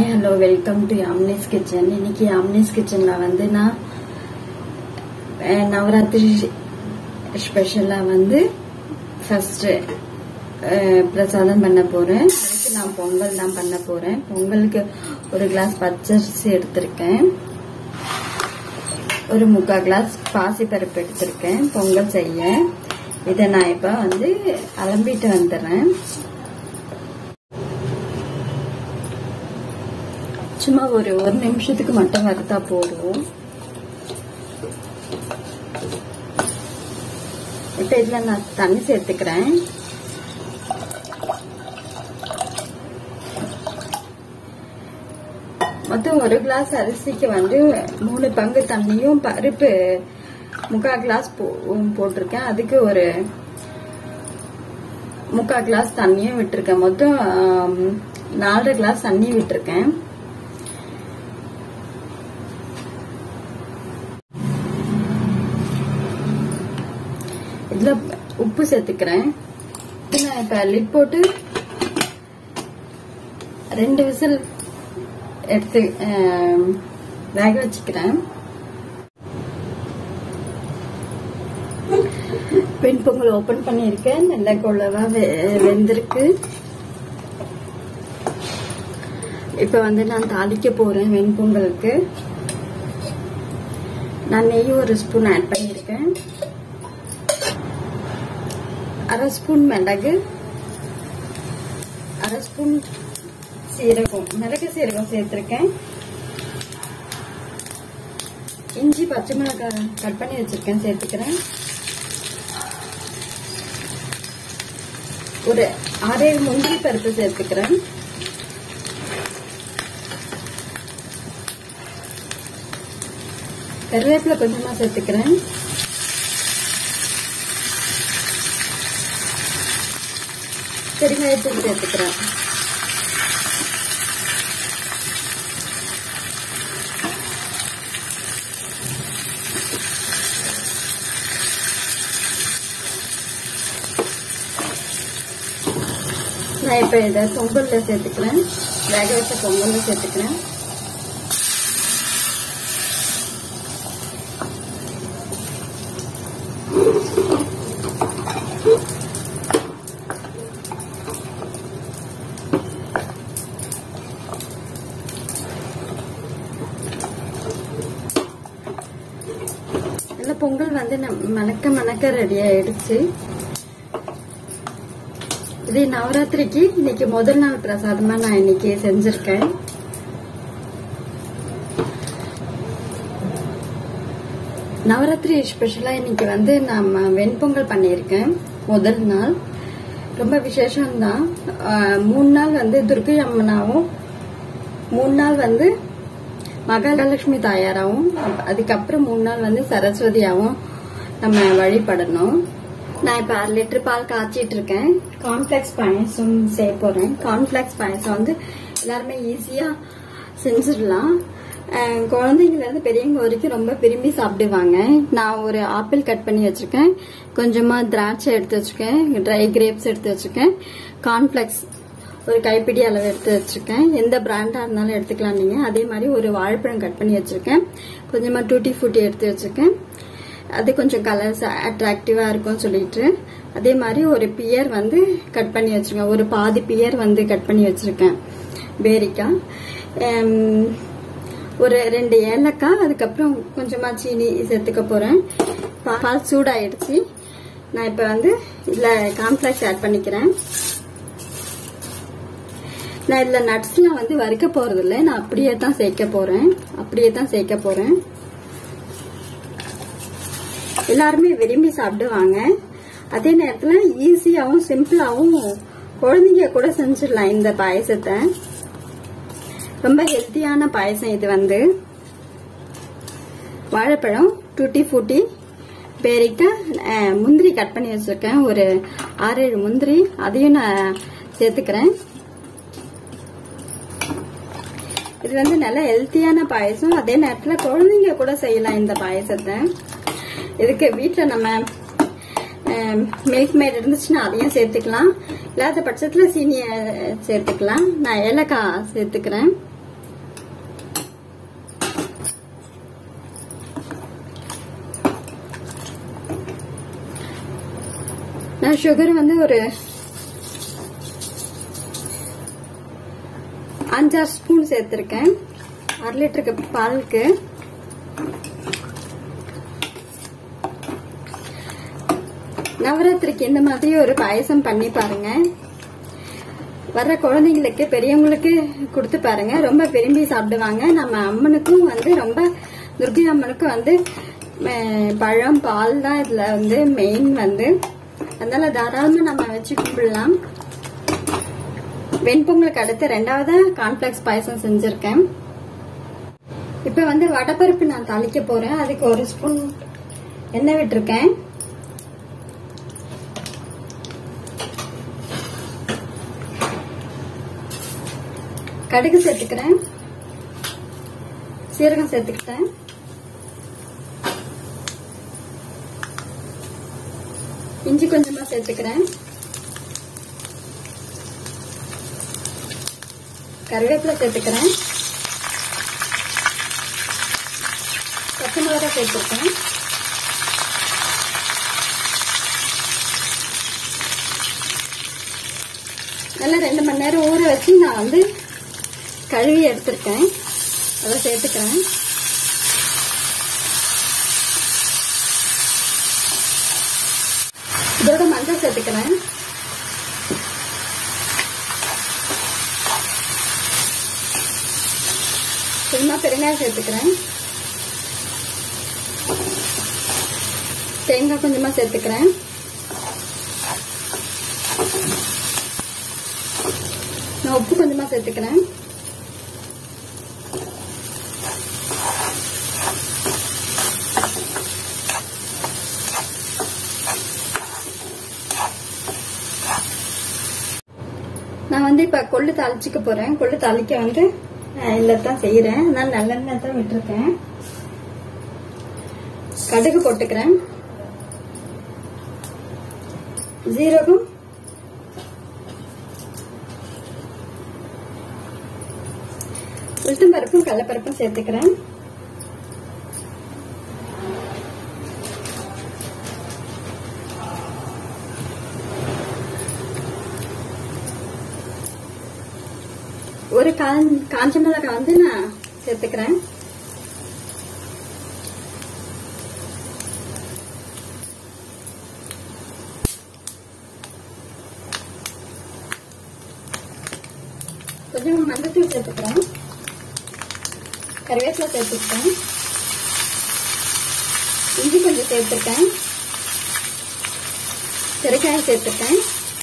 hi hello welcome to யாம்னேஸ் kitchen இன்னைக்கு யாம்னேஸ் கிச்சன்ல வந்து நான் அஹ், நவராத்திரி ஸ்பெஷலா வந்து ஃபர்ஸ்ட் பிரசாதம் பண்ண போறேன் அதுக்கு நான் பொங்கல் தான் பண்ண போறேன் பொங்கலுக்கு ஒரு கிளாஸ் பச்சரிசி எடுத்திருக்கேன் ஒரு முக்கால் கிளாஸ் பாசி பருப்பு எடுத்திருக்கேன் பொங்கல் செய்ய இதை நான் இப்ப வந்து அலம்பிட்டு வந்துடுறேன் சும்மா ஒரு ஒரு நிமிஷத்துக்கு மட்டும் வறுத்தா போதும் இப்ப இதுல நான் தண்ணி சேர்த்துக்கிறேன் மொத்தம் ஒரு கிளாஸ் அரிசிக்கு வந்து மூணு பங்கு தண்ணியும் பருப்பு முக்கால் கிளாஸ் போ- போட்டிருக்கேன் அதுக்கு ஒரு முக்கால் கிளாஸ் தண்ணியும் விட்டிருக்கேன் மொத்தம் ஆம், நாலரை கிளாஸ் தண்ணி விட்டிருக்கேன் இதுல உப்பு சேர்த்துக்கிறேன் இது நான் இப்ப லிட் போட்டு ரெண்டு விசில் எடுத்து ஆம், வேக வச்சுக்கிறேன் பெண் பொங்கல் ஓபன் பண்ணியிருக்கேன் நல்ல கொள்ளவா வெ- வெந்திருக்கு இப்ப வந்து நான் தாளிக்க போறேன் வெண்பொங்கலுக்கு நான் நெய் ஒரு ஸ்பூன் ஆட் பண்ணியிருக்கேன் அரை ஸ்பூன் மிளகு அரை ஸ்பூன் சீரகம் மிளகு சீரகம் சேர்த்திருக்கேன் இஞ்சி பச்சை மிளகாய் கட் பண்ணி வச்சிருக்கேன் சேர்த்துக்கிறேன் ஒரு ஆறேழு முந்திரி பருப்பு சேர்த்துக்கிறேன் கருவேப்பிலை கொஞ்சமா சேர்த்துக்கிறேன் பெருங்காயத்தூள் சேர்த்துக்கிறேன் நான் இப்ப இதை பொங்கல்ல சேர்த்துக்கிறேன் வேக வச்ச பொங்கல்ல சேர்த்துக்கிறேன் நல்ல பொங்கல் வந்து நம்- மணக்க மணக்க ரெடி ஆயிடுச்சு இது நவராத்திரிக்கு இன்னைக்கு முதல் நாள் பிரசாதமா நான் இன்னைக்கு செஞ்சிருக்கேன் நவராத்திரி ஸ்பெஷலா இன்னைக்கு வந்து நம்ம வெண்பொங்கல் பண்ணியிருக்கேன் முதல் நாள் ரொம்ப விசேஷம்தான் ஆஹ், மூணு நாள் வந்து துர்கை அம்மனாவும் மூணு நாள் வந்து மகாலட்சுமி தாயாராவும் அப்- அதுக்கப்புறம் மூணு நாள் வந்து சரஸ்வதியாவும் நம்ம வழிபடணும் நான் இப்ப அரை லிட்டர் பால் காய்ச்சிட்டு இருக்கேன் கார்ன்ஃபிளெக்ஸ் பாயசம் செய்ய போறேன் கார்ன்ஃபிளெக்ஸ் பாயசம் வந்து எல்லாருமே ஈஸியா செஞ்சிடலாம் அஹ் குழந்தைங்கல இருந்து பெரியவங்க வரைக்கும் ரொம்ப விரும்பி சாப்பிடுவாங்க நான் ஒரு ஆப்பிள் கட் பண்ணி வச்சிருக்கேன் கொஞ்சமா திராட்சை எடுத்து வச்சிருக்கேன் ட்ரை கிரேப்ஸ் எடுத்து வச்சிருக்கேன் கார்ன்ஃபிளெக்ஸ் ஒரு கைப்பிடி அளவு எடுத்து வச்சிருக்கேன் எந்த பிராண்டா இருந்தாலும் எடுத்துக்கலாம் நீங்க அதே மாதிரி ஒரு வாழைப்பழம் கட் பண்ணி வச்சிருக்கேன் கொஞ்சமா டூட்டி ஃபூட்டி எடுத்து வச்சிருக்கேன் அது கொஞ்சம் கலர்ஸ் அட்ராக்டிவா இருக்கும்னு சொல்லிட்டு அதே மாதிரி ஒரு பியர் வந்து கட் பண்ணி வச்சிருக்கேன் ஒரு பாதி பியர் வந்து கட் பண்ணி வச்சிருக்கேன் பேரிக்காய் எம், ஒரு ரெண்டு ஏலக்காய் அதுக்கப்புறம் கொஞ்சமா சீனி சேர்த்துக்க போறேன் பா- பால் சூடாயிடுச்சு நான் இப்ப வந்து இதுல கார்ன்ஃபிளக்ஸ் ஆட் பண்ணிக்கிறேன் நான் இதுல நட்ஸ்லாம் வந்து வறுக்க போறது இல்ல நான் அப்படியே தான் சேர்க்க போறேன் அப்படியே தான் சேர்க்க போறேன் எல்லாருமே விரும்பி சாப்பிடுவாங்க அதே நேரத்துல ஈஸியாவும் சிம்பிளாவும் குழந்தைங்க கூட செஞ்சிடலாம் இந்த பாயசத்தை ரொம்ப ஹெல்த்தியான பாயசம் இது வந்து வாழைப்பழம் டூட்டி ஃபூட்டி பேரிக்காய் அஹ், முந்திரி கட் பண்ணி வச்சிருக்கேன் ஒரு ஆறேழு முந்திரி அதையும் நான் சேர்த்துக்கிறேன் இது வந்து நல்ல ஹெல்த்தியான பாயசம் அதே நேரத்துல குழந்தைங்க கூட செய்யலாம் இந்த பாயசத்தை இதுக்கு வீட்டில் நம்ம மில்க் மேட் இருந்துச்சுன்னா அதையும் சேர்த்துக்கலாம் இல்லாத பட்சத்தில் சீனியை சேர்த்துக்கலாம் நான் ஏலக்காய் சேர்த்துக்கிறேன் நான் சுகர் வந்து ஒரு அஞ்சாறு ஸ்பூன் சேர்த்திருக்கேன் அரை லிட்டருக்கு பாலுக்கு நவராத்திரிக்கு இந்த மாதிரி ஒரு பாயசம் பண்ணி பாருங்க வர்ற குழந்தைங்களுக்கு பெரியவங்களுக்கு கொடுத்து பாருங்க ரொம்ப விரும்பி சாப்பிடுவாங்க நம்ம அம்மனுக்கும் வந்து ரொம்ப துர்கை அம்மனுக்கும் வந்து அஹ், பழம் பால் தான் இதுல வந்து மெயின் வந்து அதனால தாராளமா நம்ம வச்சு கும்பிடலாம் வெண்பொங்கலுக்கு அடுத்து ரெண்டாவது கார்ன்ஃபிளெக்ஸ் பாயசம் செஞ்சிருக்கேன் இப்ப வந்து வடப்பருப்பு நான் தாளிக்க போறேன் அதுக்கு ஒரு ஸ்பூன் எண்ணெய் விட்டிருக்கேன் கடுகு சேர்த்துக்கிறேன் சீரகம் சேர்த்துக்கிட்டேன் இஞ்சி கொஞ்சமா சேர்த்துக்கிறேன் கருவேப்பிலை சேர்த்துக்கிறேன் பச்சை மிளகாய் சேர்த்துருக்கேன் நல்லா ரெண்டு மணி நேரம் ஊற வச்சு நான் வந்து கழுவி எடுத்திருக்கேன் அதை சேர்த்துக்கிறேன் இதோட மஞ்சள் சேர்த்துக்கிறேன் கொஞ்சமா பெருங்காயம் சேர்த்துக்கிறேன் தேங்காய் கொஞ்சமா சேர்த்துக்கிறேன் நான் உப்பு கொஞ்சமா சேர்த்துக்கிறேன் நான் வந்து இப்ப கொள்ளு தாளிச்சுக்க போறேன் கொள்ளு தாளிக்க வந்து இல்ல தான் செய்யறேன் அதனால நல்லெண்ணெய் தான் விட்டுருக்கேன் கடுகு போட்டுக்கிறேன் ஜீரகம் உளுத்தம் பருப்பும் கடலப்பருப்பும் சேர்த்துக்கிறேன் ஒரு காஞ்- காஞ்ச மிளகாய் வந்து நான் சேர்த்துக்கிறேன் கொஞ்சம் மஞ்சத்தூள் சேர்த்துக்கிறேன் கருவேப்பிலை சேர்த்துக்கிட்டேன் இஞ்சி கொஞ்சம் சேர்த்துருக்கேன் பெருக்காயம் சேர்த்துருக்கேன்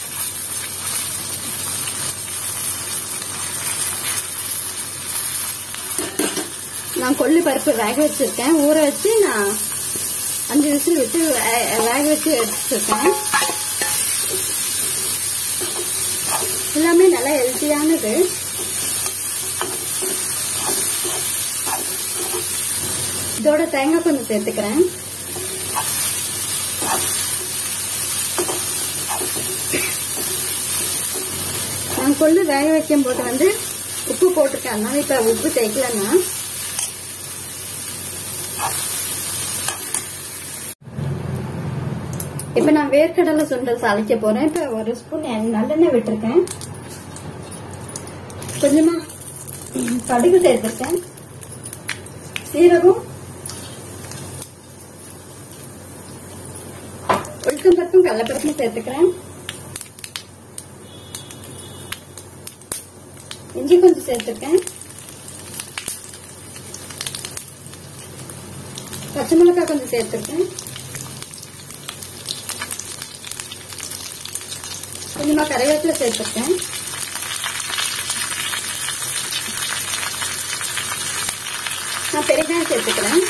நான் கொள்ளு பருப்பு வேக வச்சிருக்கேன் ஊற வச்சு நான் அஞ்சு விசில் விட்டு வே- வேக வச்சு எடுத்துருக்கேன் எல்லாமே நல்லா ஹெல்த்தியானது இதோட தேங்காய் கொஞ்சம் சேர்த்துக்கிறேன் நான் கொள்ளு வேக வைக்கும் போது வந்து உப்பு போட்டிருக்கேன் அதனால இப்ப உப்பு தேய்க்கலன்னா இப்ப நான் வேர்க்கடலை சுண்டல் சளைக்க போறேன் இப்ப ஒரு ஸ்பூன் எண்ணெய் நல்லெண்ணெய் விட்டுருக்கேன் கொஞ்சமா கடுகு சேர்த்திருக்கேன் சீரகம் உளுத்தம் பருப்பும் கடலப்பருப்பும் சேர்த்துக்கிறேன் இஞ்சி கொஞ்சம் சேர்த்துருக்கேன் பச்சை மிளகாய் கொஞ்சம் சேர்த்துருக்கேன் கொஞ்சமா கருவேப்பிலை சேர்த்துருக்கேன் நான் பெருங்காயம் சேர்த்துக்கிறேன்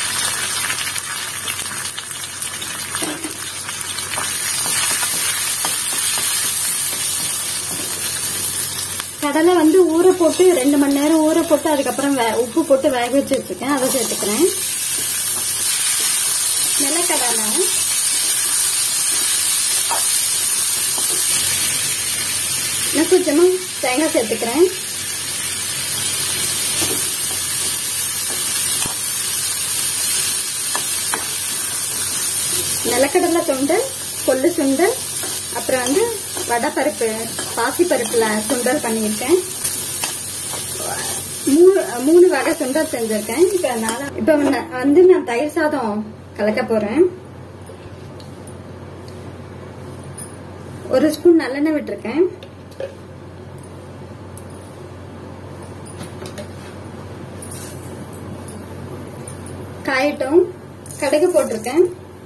கடலை வந்து ஊற போட்டு ரெண்டு மணி நேரம் ஊற போட்டு அதுக்கப்புறம் வே- உப்பு போட்டு வேக வச்சு வச்சிருக்கேன் அதை சேர்த்துக்கிறேன் நிலக்கடலை நான் கொஞ்சமா தேங்காய் சேர்த்துக்கிறேன் நிலக்கடலை சுண்டல் கொள்ளு சுண்டல் அப்புறம் வந்து வடைப்பருப்பு பாசிப்பருப்புல சுண்டல் பண்ணியிருக்கேன் மூணு மூணு வகை சுண்டல் செஞ்சிருக்கேன் இப்ப நாலா இப்ப நான் வந்து நான் தயிர் சாதம் கலக்க போறேன் ஒரு ஸ்பூன் நல்லெண்ணெய் விட்டுருக்கேன் காயட்டும் கடுகு போட்டிருக்கேன்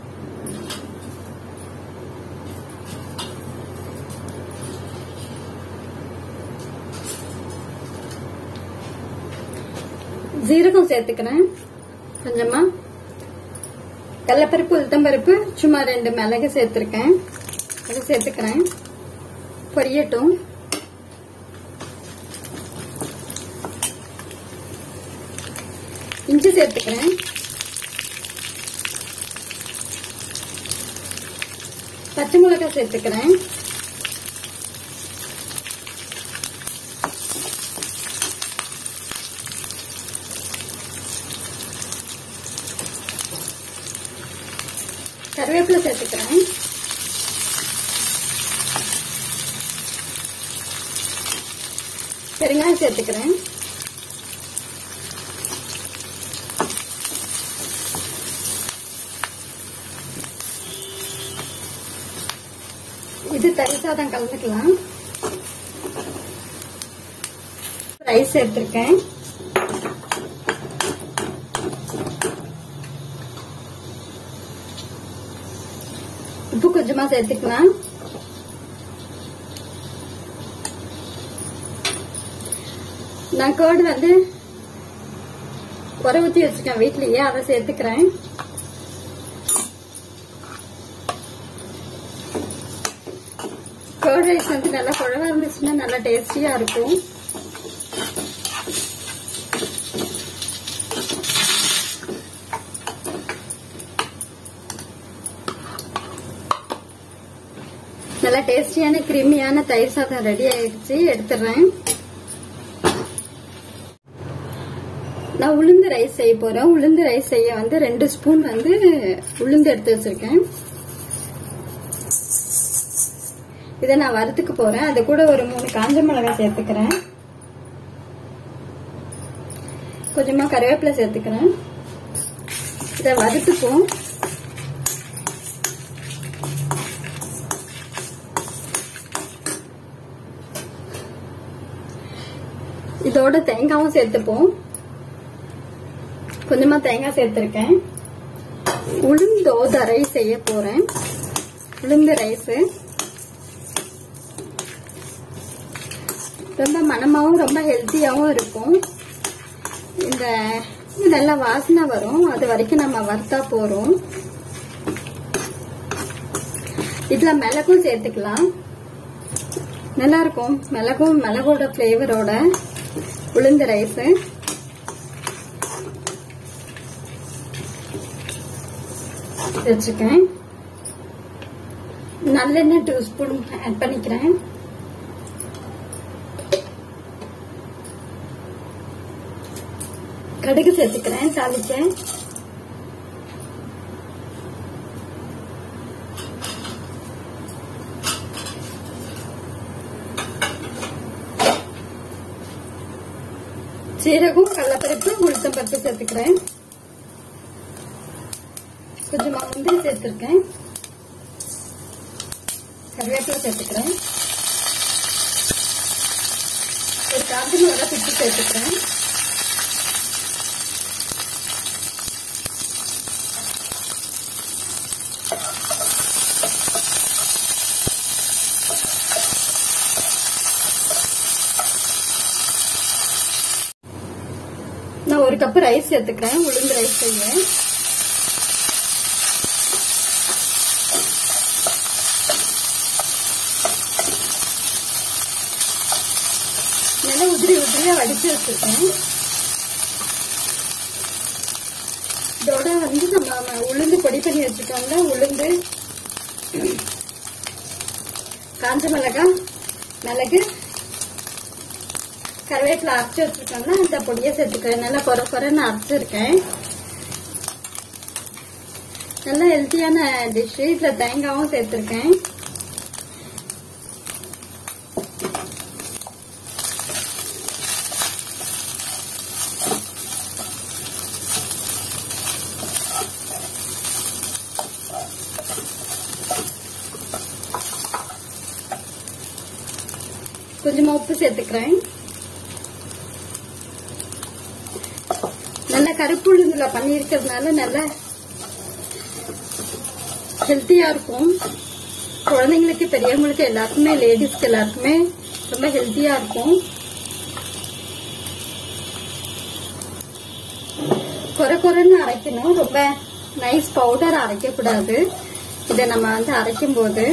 ஜீரகம் சேர்த்துக்கிறேன் கொஞ்சமா கடலப்பருப்பு உளுத்தம்பருப்பு சும்மா ரெண்டு மிளகு சேர்த்துருக்கேன் அது சேர்த்துக்கிறேன் பொரியட்டும் இஞ்சி சேர்த்துக்கிறேன் பச்சை மிளகாய் சேர்த்துக்கிறேன் கருவேப்பிலை சேர்த்துக்கிறேன் பெருங்காயம் சேர்த்துக்கிறேன் இது தயிர் சாதம் கலந்துக்கலாம் ரைஸ் சேர்த்திருக்கேன் உப்பு கொஞ்சமா சேர்த்துக்கலாம் நான் கேர்டு வந்து உர ஊத்தி வச்சிருக்கேன் வீட்லயே அதை சேர்த்துக்கிறேன் கேர்ட் ரைஸ் வந்து நல்லா குழவா இருந்துச்சுன்னா நல்லா டேஸ்டியா இருக்கும் நல்லா டேஸ்டியான கிருமியான தயிர் சாதம் ரெடி ஆயிடுச்சு எடுத்துடுறேன் நான் உளுந்து ரைஸ் செய்ய போறேன் உளுந்து ரைஸ் செய்ய வந்து ரெண்டு ஸ்பூன் வந்து உளுந்து எடுத்து வச்சிருக்கேன் இதை நான் வறுத்துக்க போறேன் அது கூட ஒரு மூணு காஞ்ச மிளகாய் சேர்த்துக்கிறேன் கொஞ்சமா கருவேப்பிலை சேர்த்துக்கிறேன் இதை வறுத்துப்போம் இதோட தேங்காவும் சேர்த்துப்போம் கொஞ்சமா தேங்காய் சேர்த்திருக்கேன் உளுந்தோத ரைஸ் செய்ய போறேன் உளுந்து ரைஸ் ரொம்ப மனமாவும் ரொம்ப ஹெல்த்தியாவும் இருக்கும் இந்த இது நல்லா வாசனை வரும் அது வரைக்கும் நம்ம வறுத்தா போறோம் இதுல மிளகும் சேர்த்துக்கலாம் நல்லா இருக்கும் மிளகும் மிளகோட ஃபிளேவரோட உளுந்து ரைஸ் வச்சுக்கேன் நல்லெண்ணெய் டூ ஸ்பூன் ஆட் பண்ணிக்கிறேன் கடுகு சேர்த்துக்கிறேன் தாளிச்சேன் சீரகம் கடலப்பருப்பு உளுத்தம் பருப்பு சேர்த்துக்கிறேன் கொஞ்சமா முந்திரி சேர்த்திருக்கேன் கருவேப்பிலை சேர்த்துக்கிறேன் ஒரு காஞ்சி மிளகா பிச்சு சேர்த்துக்கிறேன் நான் ஒரு கப் ரைஸ் சேர்த்துக்கிறேன் உளுந்து ரைஸ் செய்ய நல்லா உதிரி உதிரியா வடிச்சு வச்சிருக்கேன் இதோட வந்து நம்ம உளுந்து பொடி பண்ணி வச்சுக்கோங்க உளுந்து காஞ்ச மிளகாய் மிளகு கருவேப்பிலை அரைச்சி வச்சிருக்கோம்னா இந்த பொடியை சேர்த்துக்கிறேன் நல்லா குறை குறைன்னு அரைச்சிருக்கேன் நல்லா ஹெல்த்தியான டிஷ் இதுல தேங்காவும் சேர்த்திருக்கேன் கொஞ்சமா உப்பு சேர்த்துக்கிறேன் நல்ல கருப்பு உளுந்துல பண்ணியிருக்கிறதுனால நல்ல ஹெல்த்தியா இருக்கும் குழந்தைங்களுக்கு பெரியவங்களுக்கு எல்லாருக்குமே லேடிஸ்க்கு எல்லாருக்குமே ரொம்ப ஹெல்த்தியா இருக்கும் குறை குறைன்னு அரைக்கணும் ரொம்ப நைஸ் பவுடர் அரைக்க கூடாது இதை நம்ம வந்து அரைக்கும் போது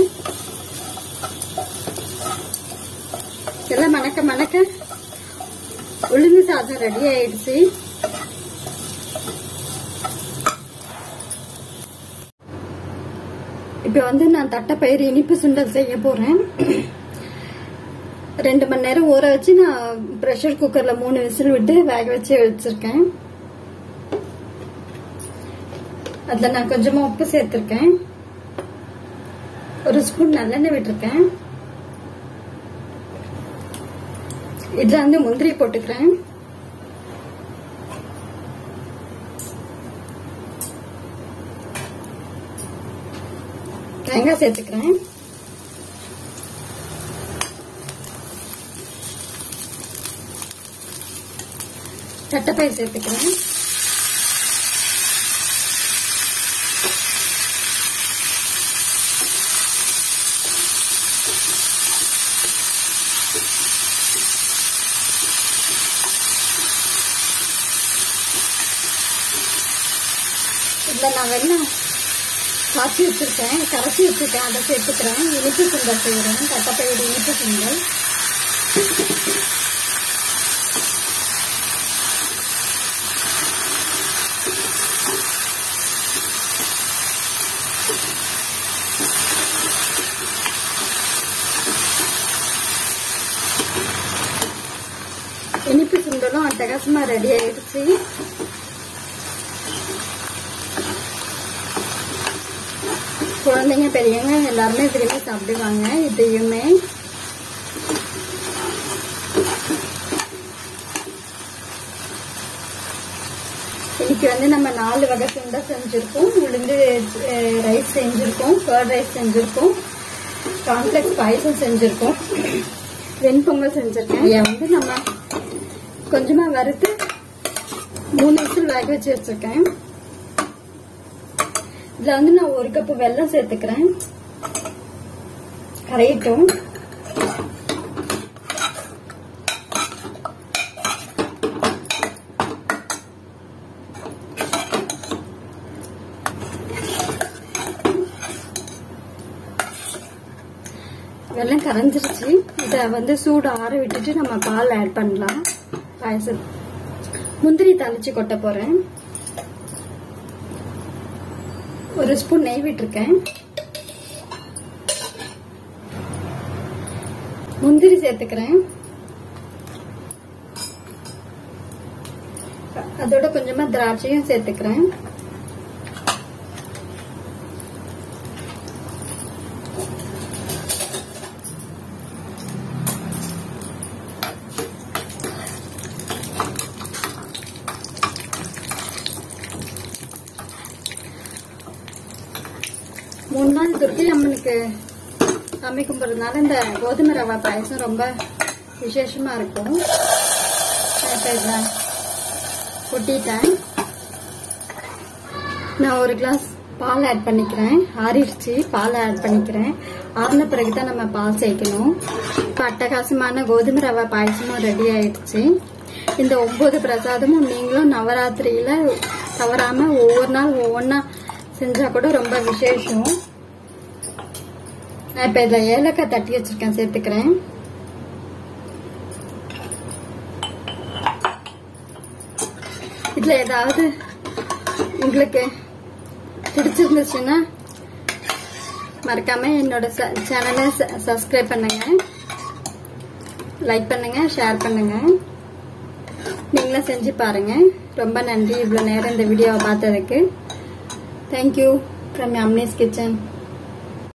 எல்லாம் மணக்க மணக்க உளுந்து சாதம் ரெடி ஆயிடுச்சு இப்ப வந்து நான் தட்டைப்பயிறு இனிப்பு சுண்டல் செய்ய போறேன் ரெண்டு மணி நேரம் ஊற வச்சு நான் ப்ரெஷர் குக்கர்ல மூணு விசில் விட்டு வேக வச்சு வச்சிருக்கேன் அதுல நான் கொஞ்சமா உப்பு சேர்த்திருக்கேன் ஒரு ஸ்பூன் நல்லெண்ணெய் விட்டுருக்கேன் இதுல வந்து முந்திரி போட்டுக்கிறேன் தேங்காய் சேர்த்துக்கிறேன் தட்டைப்பயிர் சேர்த்துக்கிறேன் இதில் நான் வெள்ளம் காய்ச்சி வச்சிருக்கேன் கரைச்சி வச்சிருக்கேன் அதை சேர்த்துக்கிறேன் இனிப்பு சுண்டல் செய்கிறேன் தட்டைப்பயிறு இனிப்பு சுண்டல் இனிப்பு சுண்டலும் அட்டகாசமா ரெடி ஆயிடுச்சு குழந்தைங்க பெரியவங்க எல்லாருமே விரும்பி சாப்பிடுவாங்க இதையுமே இன்னைக்கு வந்து நம்ம நாலு வகை சுண்டை செஞ்சிருக்கோம் உளுந்து ரைஸ் செஞ்சிருக்கோம் கர்ட் ரைஸ் செஞ்சிருக்கோம் காம்ப்ளெக்ஸ் பாயசம் செஞ்சிருக்கோம் வெண்பொங்கல் செஞ்சிருக்கேன் இதை வந்து நம்ம கொஞ்சமா வறுத்து மூணு விசில் வேக வச்சு வச்சிருக்கேன் இதுல வந்து நான் ஒரு கப் வெல்லம் சேர்த்துக்கிறேன் கரையட்டும் வெல்லம் கரைஞ்சிருச்சு இத வந்து சூடு ஆற விட்டுட்டு நம்ம பால் ஆட் பண்ணலாம் பாயசம் முந்திரி தாளிச்சு கொட்ட போறேன் ஒரு ஸ்பூன் நெய் விட்டுருக்கேன் முந்திரி சேர்த்துக்கிறேன் அதோட கொஞ்சமா திராட்சையும் சேர்த்துக்கிறேன் மூணு நாள் துர்க்கை அம்மனுக்கு சாமி கும்பிட்றதுனால இந்த கோதுமை ரவா பாயசம் ரொம்ப விசேஷமா இருக்கும் இப்போ இதை கொட்டிட்டேன் நான் ஒரு கிளாஸ் பால் ஆட் பண்ணிக்கிறேன் ஆறிடுச்சு பால் ஆட் பண்ணிக்கிறேன் ஆறின பிறகு தான் நம்ம பால் சேர்க்கணும் இப்போ அட்டகாசமான கோதுமை ரவா பாயசமும் ரெடி ஆயிடுச்சு இந்த ஒன்பது பிரசாதமும் நீங்களும் நவராத்திரியில தவறாம ஒவ்வொரு நாள் ஒவ்வொன்றா செஞ்சா கூட ரொம்ப விசேஷம் நான் இப்ப இதுல ஏலக்காய் தட்டி வச்சிருக்கேன் சேர்த்துக்கிறேன் இதுல ஏதாவது உங்களுக்கு பிடிச்சிருந்துச்சுன்னா மறக்காம என்னோட சேனலை சப்ஸ்கிரைப் பண்ணுங்க லைக் பண்ணுங்க ஷேர் பண்ணுங்க நீங்களும் செஞ்சு பாருங்க ரொம்ப நன்றி இவ்வளவு நேரம் இந்த வீடியோவை பார்த்ததுக்கு தேங்க்யூ ஃப்ரம் அம்னேஸ் கிச்சன்